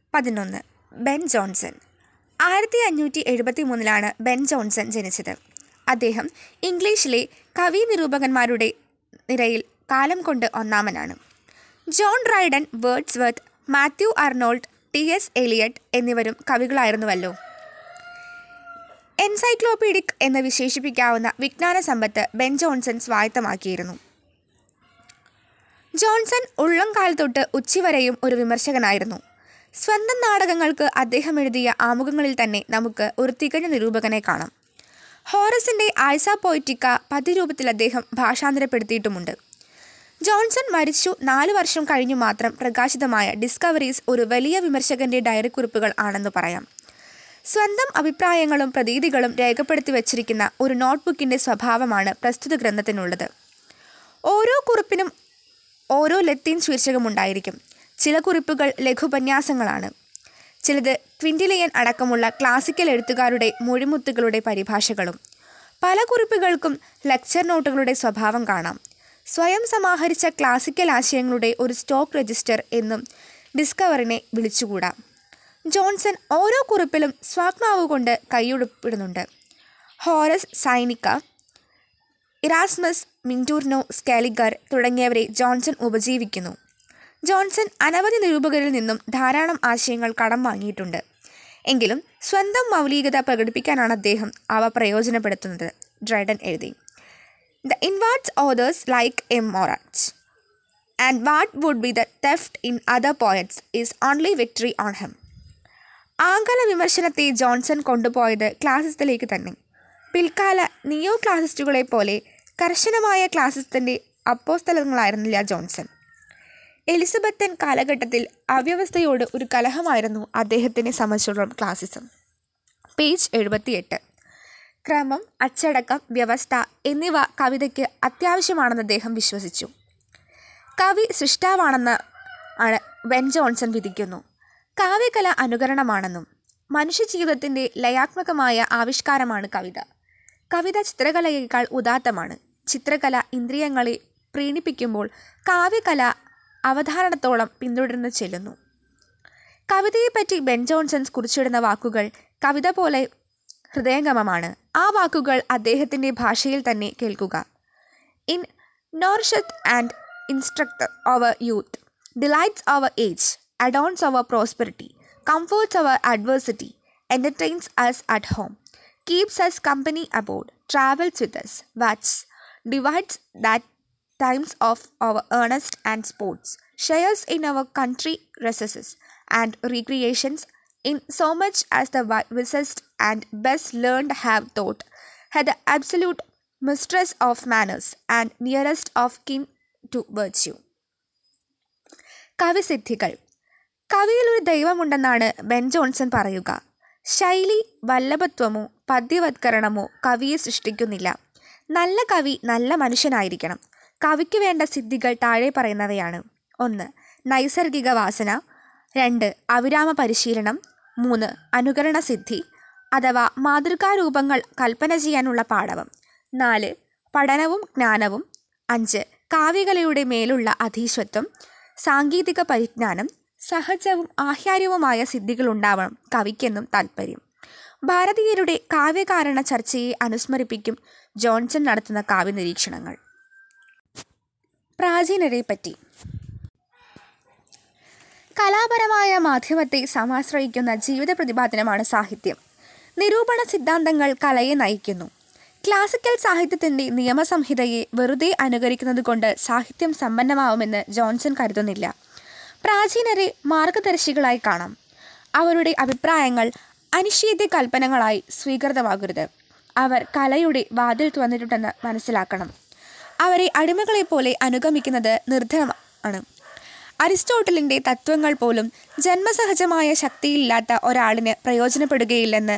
പതിനൊന്ന് Ben Johnson ആയിരത്തി അഞ്ഞൂറ്റി എഴുപത്തി മൂന്നിലാണ് ബെൻ ജോൺസൺ ജനിച്ചത് അദ്ദേഹം ഇംഗ്ലീഷിലെ കവി നിരൂപകന്മാരുടെ നിരയിൽ കാലം കൊണ്ട് ഒന്നാമനാണ് John Dryden Wordsworth Matthew Arnold T S Eliot എന്നിവരും കവികളായിരുന്നുവല്ലോ എൻസൈക്ലോപീഡിക് എന്ന് വിശേഷിപ്പിക്കാവുന്ന വിജ്ഞാന സമ്പത്ത് ബെൻ ജോൺസൺ സ്വായത്തമാക്കിയിരുന്നു ജോൺസൺ ഉള്ളം കാൽ തൊട്ട് ഉച്ചവരെയും ഒരു വിമർശകനായിരുന്നു സ്വന്തം നാടകങ്ങൾക്ക് അദ്ദേഹം എഴുതിയ ആമുഖങ്ങളിൽ തന്നെ നമുക്ക് ഒരു തികഞ്ഞ നിരൂപകനെ കാണാം ഹോറസിൻ്റെ ആഴ്സ പോയിറ്റിക്ക പതിരൂപത്തിൽ അദ്ദേഹം ഭാഷാന്തരപ്പെടുത്തിയിട്ടുമുണ്ട് ജോൺസൺ മരിച്ചു നാല് വർഷം കഴിഞ്ഞു മാത്രം പ്രകാശിതമായ ഡിസ്കവറീസ് ഒരു വലിയ വിമർശകന്റെ ഡയറിക്കുറിപ്പുകൾ ആണെന്ന് പറയാം സ്വന്തം അഭിപ്രായങ്ങളും പ്രതീതികളും രേഖപ്പെടുത്തി വച്ചിരിക്കുന്ന ഒരു നോട്ട്ബുക്കിൻ്റെ സ്വഭാവമാണ് പ്രസ്തുത ഗ്രന്ഥത്തിനുള്ളത് ഓരോ കുറിപ്പിനും ഓരോ ലത്തീൻ ശീർഷകമുണ്ടായിരിക്കും ചില കുറിപ്പുകൾ ലഘുപന്യാസങ്ങളാണ് ചിലത് ക്വിൻറ്റിലിയൻ അടക്കമുള്ള ക്ലാസിക്കൽ എഴുത്തുകാരുടെ മൊഴിമുത്തുകളുടെ പരിഭാഷകളും പല കുറിപ്പുകൾക്കും ലെക്ചർ നോട്ടുകളുടെ സ്വഭാവം കാണാം സ്വയം സമാഹരിച്ച ക്ലാസിക്കൽ ആശയങ്ങളുടെ ഒരു സ്റ്റോക്ക് രജിസ്റ്റർ എന്നും ഡിസ്കവറിനെ വിളിച്ചുകൂടാ ജോൺസൺ ഓരോ കുറിപ്പിലും സ്വാത്മാവ് കൊണ്ട് കൈയൊടുപ്പിടുന്നുണ്ട് ഹോറസ് സൈനിക ഇറാസ്മസ് മിൻറ്റൂർനോ സ്കാലിഗർ തുടങ്ങിയവരെ ജോൺസൺ ഉപജീവിക്കുന്നു ജോൺസൺ അനവധി നിരൂപകരിൽ നിന്നും ധാരാളം ആശയങ്ങൾ കടം വാങ്ങിയിട്ടുണ്ട് എങ്കിലും സ്വന്തം മൗലികത പ്രകടിപ്പിക്കാനാണ് അദ്ദേഹം അവ പ്രയോജനപ്പെടുത്തുന്നത് ഡ്രൈഡൻ എഴുതി the invades authors like a monarch and what would be the theft in other poets is only victory on him ആംഗല വിമർശനത്തെ ജോൺസൺ കൊണ്ടുപോയത് ക്ലാസിസത്തിലേക്ക് തന്നെ പിൽക്കാല നിയോ ക്ലാസിസ്റ്റുകളെ പോലെ കർശനമായ ക്ലാസിസത്തിൻ്റെ അപ്പോസ്തലങ്ങളായിരുന്നില്ല ജോൺസൺ എലിസബത്തൻ കാലഘട്ടത്തിൽ അവ്യവസ്ഥയോട് ഒരു കലഹമായിരുന്നു അദ്ദേഹത്തിനെ സംബന്ധിച്ചിടത്തോളം ക്ലാസിസം പേജ് എഴുപത്തിയെട്ട് ക്രമം അച്ചടക്കം വ്യവസ്ഥ എന്നിവ കവിതയ്ക്ക് അത്യാവശ്യമാണെന്ന് അദ്ദേഹം വിശ്വസിച്ചു കവി സൃഷ്ടാവാണെന്ന് ആണ് ബെൻ ജോൺസൺ വിധിക്കുന്നു കാവ്യകല അനുകരണമാണെന്നും മനുഷ്യജീവിതത്തിൻ്റെ ലയാത്മകമായ ആവിഷ്കാരമാണ് കവിത കവിത ചിത്രകലയേക്കാൾ ഉദാത്തമാണ് ചിത്രകല ഇന്ദ്രിയങ്ങളെ പ്രീണിപ്പിക്കുമ്പോൾ കാവ്യകല അവധാരണത്തോളം പിന്തുടർന്ന് ചെല്ലുന്നു കവിതയെപ്പറ്റി ബെൻ ജോൺസൺസ് കുറിച്ചിടുന്ന വാക്കുകൾ കവിത പോലെ ഹൃദയംഗമമാണ് ആ വാക്കുകൾ അദ്ദേഹത്തിൻ്റെ ഭാഷയിൽ തന്നെ കേൾക്കുക in nourish and instruct our youth delights our age adorns our prosperity, comforts our adversity, entertains us at home, keeps us company aboard, travels with us, watches, divides that times of our earnest and sports, shares in our country recesses and recreations, in so much as the wi- wisest and best learned have thought, had the absolute mistress of manners and nearest of kin to virtue. കവിസിദ്ധികൾ കവിയിൽ ഒരു ദൈവമുണ്ടെന്നാണ് Ben Johnson പറയുക ശൈലി വല്ലഭത്വമോ പദ്യവത്കരണമോ കവിയെ സൃഷ്ടിക്കുന്നില്ല നല്ല കവി നല്ല മനുഷ്യനായിരിക്കണം കവിക്ക് വേണ്ട സിദ്ധികൾ താഴെ പറയുന്നവയാണ് ഒന്ന് നൈസർഗിക വാസന രണ്ട് അവിരാമ പരിശീലനം മൂന്ന് അനുകരണ സിദ്ധി അഥവാ മാതൃകാരൂപങ്ങൾ കൽപ്പന ചെയ്യാനുള്ള പാടവം നാല് പഠനവും ജ്ഞാനവും അഞ്ച് കാവ്യകലയുടെ മേലുള്ള അധീശത്വം സാങ്കേതിക പരിജ്ഞാനം സഹജവും ആഹ്യാര്യവുമായ സിദ്ധികൾ ഉണ്ടാവണം കവിക്കെന്നും താല്പര്യം ഭാരതീയരുടെ കാവ്യകാരണ ചർച്ചയെ അനുസ്മരിപ്പിക്കും ജോൺസൺ നടത്തുന്ന കാവ്യ നിരീക്ഷണങ്ങൾ പ്രാചീനരെ പറ്റി കലാപരമായ മാധ്യമത്തെ സമാശ്രയിക്കുന്ന ജീവിത പ്രതിപാദനമാണ് സാഹിത്യം നിരൂപണ സിദ്ധാന്തങ്ങൾ കലയെ നയിക്കുന്നു ക്ലാസിക്കൽ സാഹിത്യത്തിൻ്റെ നിയമസംഹിതയെ വെറുതെ അനുകരിക്കുന്നത് കൊണ്ട് സാഹിത്യം സമ്പന്നമാവുമെന്ന് ജോൺസൺ കരുതുന്നില്ല പ്രാചീനരെ മാർഗദർശികളായി കാണാം അവരുടെ അഭിപ്രായങ്ങൾ അനിശ്ചിത കൽപ്പനകളായി സ്വീകൃതമാകരുത് അവർ കലയുടെ വാതിൽ തുറന്നിട്ടുണ്ടെന്ന് മനസ്സിലാക്കണം അവരെ അടിമകളെപ്പോലെ അനുഗമിക്കുന്നത് നിർദ്ധനമാണ് അരിസ്റ്റോട്ടലിൻ്റെ തത്വങ്ങൾ പോലും ജന്മസഹജമായ ശക്തിയില്ലാത്ത ഒരാളിന് പ്രയോജനപ്പെടുകയില്ലെന്ന്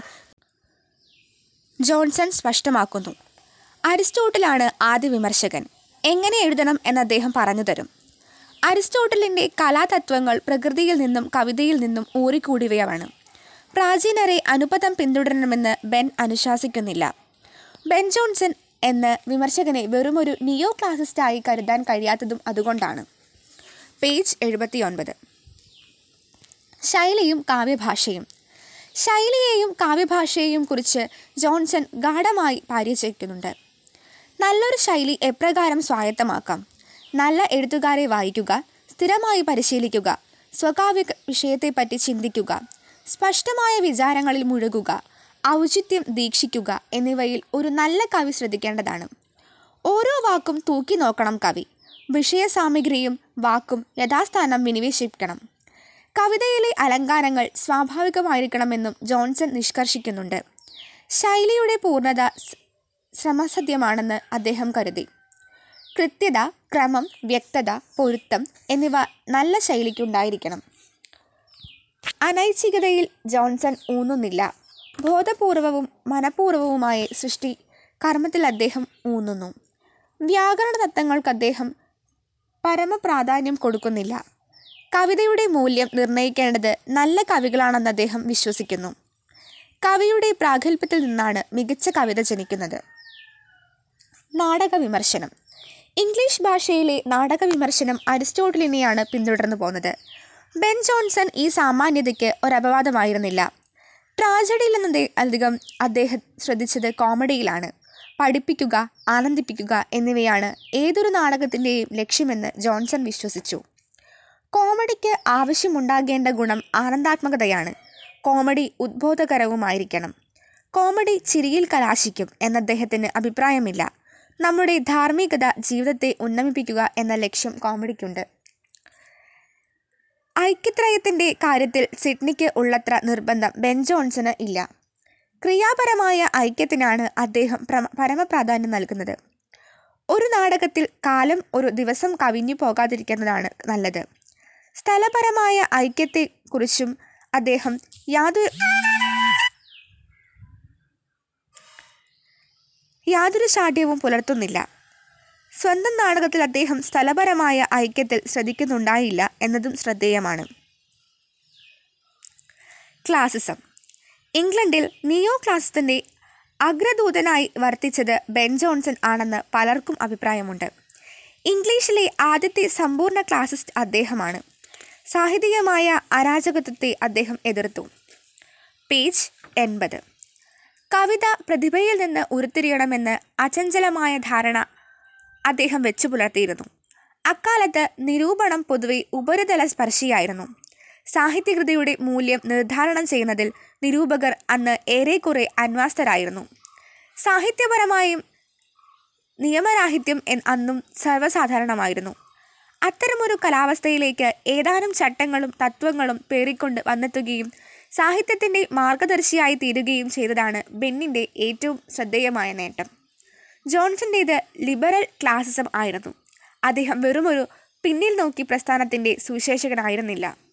ജോൺസൺ സ്പഷ്ടമാക്കുന്നു അരിസ്റ്റോട്ടിലാണ് ആദ്യ വിമർശകൻ എങ്ങനെ എഴുതണം എന്ന് അദ്ദേഹം പറഞ്ഞു തരും അരിസ്റ്റോട്ടലിൻ്റെ കലാതത്വങ്ങൾ പ്രകൃതിയിൽ നിന്നും കവിതയിൽ നിന്നും ഊറിക്കൂടിയവയാണ് പ്രാചീനരെ അനുപദം പിന്തുടരണമെന്ന് ബെൻ അനുശാസിക്കുന്നില്ല ബെൻ ജോൺസൺ എന്ന് വിമർശകനെ വെറുമൊരു നിയോ ക്ലാസിസ്റ്റായി കരുതാൻ കഴിയാത്തതും അതുകൊണ്ടാണ് പേജ് എഴുപത്തി ഒൻപത് ശൈലിയും കാവ്യഭാഷയും ശൈലിയെയും കാവ്യഭാഷയെയും കുറിച്ച് ജോൺസൺ ഗാഠമായി പരിചയിക്കുന്നുണ്ട് നല്ലൊരു ശൈലി എപ്രകാരം സ്വായത്തമാക്കാം നല്ല എഴുത്തുകാരെ വായിക്കുക സ്ഥിരമായി പരിശീലിക്കുക സ്വകാവ്യ വിഷയത്തെപ്പറ്റി ചിന്തിക്കുക സ്പഷ്ടമായ വിചാരങ്ങളിൽ മുഴുകുക ഔചിത്യം ദീക്ഷിക്കുക എന്നിവയിൽ ഒരു നല്ല കവി ശ്രദ്ധിക്കേണ്ടതാണ് ഓരോ വാക്കും തൂക്കി നോക്കണം കവി വിഷയസാമഗ്രിയും വാക്കും യഥാസ്ഥാനം വിനിവേശിക്കണം കവിതയിലെ അലങ്കാരങ്ങൾ സ്വാഭാവികമായിരിക്കണമെന്നും ജോൺസൺ നിഷ്കർഷിക്കുന്നുണ്ട് ശൈലിയുടെ പൂർണ്ണത സ്- ശ്രമസത്യമാണെന്ന് അദ്ദേഹം കരുതി കൃത്യത ക്രമം വ്യക്തത പൊരുത്തം എന്നിവ നല്ല ശൈലിക്കുണ്ടായിരിക്കണം അനൈച്ഛികതയിൽ ജോൺസൺ ഊന്നുന്നില്ല ബോധപൂർവവും മനഃപൂർവവുമായ സൃഷ്ടി കർമ്മത്തിൽ അദ്ദേഹം ഊന്നുന്നു വ്യാകരണ തത്വങ്ങൾക്ക് അദ്ദേഹം പരമപ്രാധാന്യം കൊടുക്കുന്നില്ല കവിതയുടെ മൂല്യം നിർണ്ണയിക്കേണ്ടത് നല്ല കവികളാണെന്ന് അദ്ദേഹം വിശ്വസിക്കുന്നു കവിയുടെ പ്രാഗൽഭ്യത്തിൽ നിന്നാണ് മികച്ച കവിത ജനിക്കുന്നത് നാടക വിമർശനം ഇംഗ്ലീഷ് ഭാഷയിലെ നാടക വിമർശനം അരിസ്റ്റോട്ടലിനെയാണ് പിന്തുടർന്നു പോകുന്നത് ബെൻ ജോൺസൺ ഈ സാമാന്യതയ്ക്ക് ഒരപവാദമായിരുന്നില്ല ട്രാജഡിയിൽ നിന്ന് അധികം അദ്ദേഹം ശ്രദ്ധിച്ചത് കോമഡിയിലാണ് പഠിപ്പിക്കുക ആനന്ദിപ്പിക്കുക എന്നിവയാണ് ഏതൊരു നാടകത്തിൻ്റെയും ലക്ഷ്യമെന്ന് ജോൺസൺ വിശ്വസിച്ചു കോമഡിക്ക് ആവശ്യമുണ്ടാകേണ്ട ഗുണം ആനന്ദാത്മകതയാണ് കോമഡി ഉദ്ബോധകരവുമായിരിക്കണം കോമഡി ചിരിയിൽ കലാശിക്കും എന്ന അദ്ദേഹത്തിന് അഭിപ്രായമില്ല നമ്മുടെ ധാർമ്മികത ജീവിതത്തെ ഉന്നമിപ്പിക്കുക എന്ന ലക്ഷ്യം കോമഡിക്കുണ്ട് ഐക്യത്രയത്തിൻ്റെ കാര്യത്തിൽ സിഡ്നിക്ക് ഉള്ളത്ര നിർബന്ധം ബെൻ ജോൺസന് ഇല്ല ക്രിയാപരമായ ഐക്യത്തിനാണ് അദ്ദേഹം പ്രമ- പരമപ്രാധാന്യം നൽകുന്നത് ഒരു നാടകത്തിൽ കാലം ഒരു ദിവസം കവിഞ്ഞു പോകാതിരിക്കുന്നതാണ് നല്ലത് സ്ഥലപരമായ ഐക്യത്തെക്കുറിച്ചും അദ്ദേഹം യാതൊരു യാതൊരു ശാഠ്യവും പുലർത്തുന്നില്ല സ്വന്തം നാടകത്തിൽ അദ്ദേഹം സ്ഥലപരമായ ഐക്യത്തിൽ ശ്രദ്ധിക്കുന്നുണ്ടായില്ല എന്നതും ശ്രദ്ധേയമാണ് ക്ലാസിസം ഇംഗ്ലണ്ടിൽ നിയോ ക്ലാസിസത്തിൻ്റെ അഗ്രദൂതനായി വർത്തിച്ചത് ബെൻ ജോൺസൺ ആണെന്ന് പലർക്കും അഭിപ്രായമുണ്ട് ഇംഗ്ലീഷിലെ ആദ്യത്തെ സമ്പൂർണ്ണ ക്ലാസിസ്റ്റ് അദ്ദേഹമാണ് സാഹിത്യമായ അരാജകത്വത്തെ അദ്ദേഹം എതിർത്തു പേജ് എൺപത് കവിത പ്രതിഭയിൽ നിന്ന് ഉരുത്തിരിയണമെന്ന് അചഞ്ചലമായ ധാരണ അദ്ദേഹം വെച്ചു പുലർത്തിയിരുന്നു അക്കാലത്ത് നിരൂപണം പൊതുവെ ഉപരിതല സ്പർശിയായിരുന്നു സാഹിത്യകൃതിയുടെ മൂല്യം നിർദ്ധാരണം ചെയ്യുന്നതിൽ നിരൂപകർ അന്ന് ഏറെക്കുറെ അന്വാസ്തരായിരുന്നു സാഹിത്യപരമായും നിയമരാഹിത്യം എൻ- അന്നും സർവ്വസാധാരണമായിരുന്നു അത്തരമൊരു കലാവസ്ഥയിലേക്ക് ഏതാനും ചട്ടങ്ങളും തത്വങ്ങളും പേറിക്കൊണ്ട് വന്നെത്തുകയും സാഹിത്യത്തിൻ്റെ മാർഗദർശിയായി തീരുകയും ചെയ്തതാണ് ബെന്നിൻ്റെ ഏറ്റവും ശ്രദ്ധേയമായ നേട്ടം ജോൺസൻ്റേത് ലിബറൽ ക്ലാസിസം ആയിരുന്നു അദ്ദേഹം വെറുമൊരു പിന്നിൽ നോക്കി പ്രസ്ഥാനത്തിൻ്റെ സുവിശേഷകനായിരുന്നില്ല